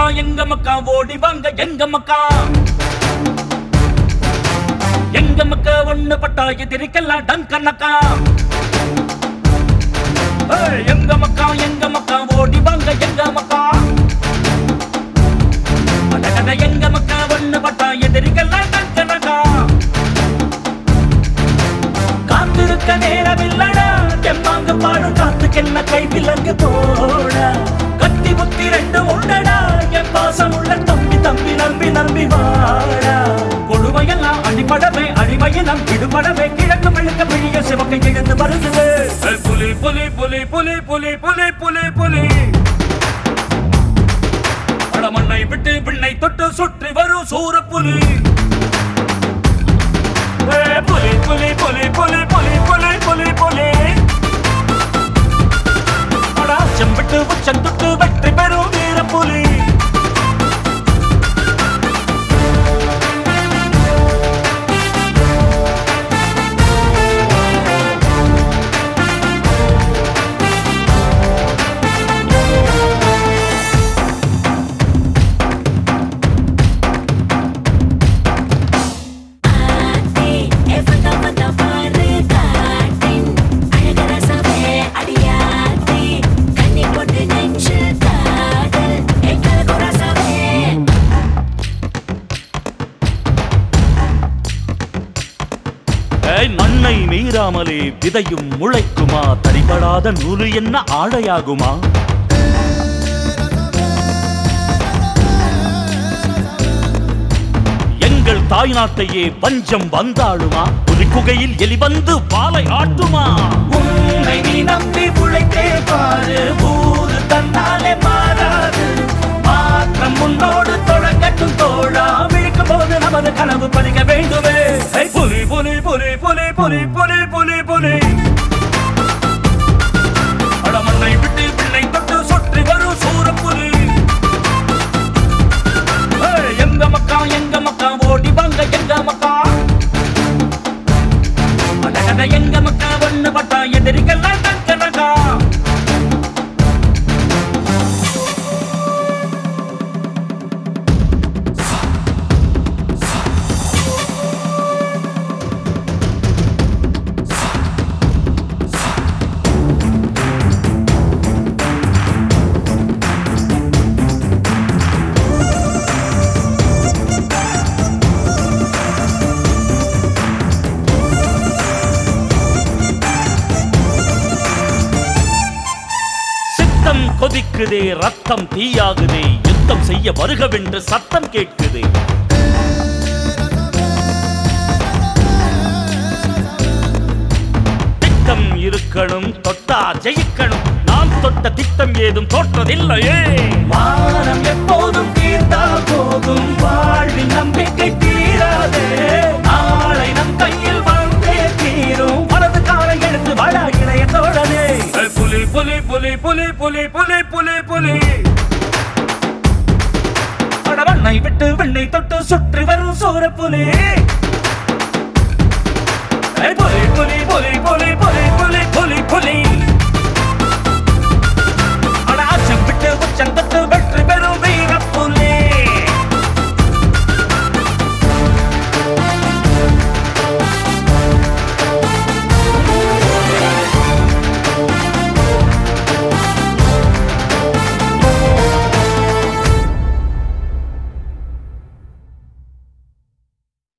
மக்கா எங்க மக்கா ஓடி வாங்க எங்க மக்கா எங்க மக்கா ஒண்ணு பட்டா எதிரிக்கெல்லாம் டங்கனக்கா ஏய், எங்க மக்கா எங்க மக்கா ஓடி வாங்க எங்க மக்கா அடடட, எங்க மக்கா ஒண்ணு பட்டா எதிரிக்கெல்லாம் டங்கனக்கா காத்திருக்க நேரமில்லடா தெம்மாங்க பாடும் காத்துக்கு என்ன கை விலங்கு போடா கத்தி புத்தி ரெண்டு உண்டடா என் பாசம் உள்ள தம்பி தம்பி நம்பி நம்பி வாடா கொடுமையெல்லாம் அடிபடவே அடிமையினம் விடுபடவே கிழக்கு மெழுக்க பிழிய சிவக்கை எழுந்து வருது ஏய், புலி புலி புலி புலி புலி புலி புலி புலி அடமண்ணை விட்டு விண்ணை தொட்டு சுற்றி வரும் சூரப்புலி ஏய், புலி புலி புலி புலி புலி புலி புலி புலி அடா செம்பிட்டு உச்சம் தொட்டு வெற்றி பெறும் வீர புலி ஆத்தி எஃபட்ட வந்த பாரு காட்டின் அழகர சபை அடியாத்தி கண்ணி போட்டு நெஞ்சு காதல் எங்கள் குற சபை ஏய், மண்ணை மீறாமலே விதையும் முளைக்குமா தரிபடாத நூறு என்ன ஆடையாகுமா எங்கள் தாய்நாட்டையே பஞ்சம் வந்தாளுமா ஒரு குகையில் எலி வந்து பாலை ஆட்டுமா உன்னை நீ நம்பி உழைத்தே பாரு ஊரு தன்னாலே மாறாது மாற்றம் முன்னோடு தொடங்கட்டும் தோழா விழிக்கும் போது நமது கனவு பறிக்க வேண்டுமே ஏய், புலி புலி புலி புலி புலி புலி புலி புலி அடமண்ணை விட்டு பிள்ளை தொட்டு சுற்றி வரும் சூரப்புலி ஏய், எங்க மக்கா எங்க மக்கா ஓடி வாங்க எங்க மக்கா அடடட, எங்க மக்கா ஒண்ணு பட்டா எதிரிக்கெல்லாம் டக்கனக்கா சித்தம் கொதிக்குதே ரத்தம் தீயாகுதே யுத்தம் செய்ய வருகவென்று சத்தம் கேட்குதே திட்டம் இருக்கணும் தொட்டா ஜெயிக்கணும் நாம் தொட்ட திட்டம் ஏதும் தோற்றதில்லையே வானம் எப்போதும் தீர்ந்தால் போதும் வாழ்வின் நம்பிக்கை தீராதே நாளை நம் கையில் வந்தே தீரும் வலது காலை எடுத்து வள இளைய தோழனே புலி புலி புலி புலி புலி புலி புலி புலி அடவண்ணை விட்டு வெண்ணை தொட்டு சுற்றி வரும் சோர புலி புலி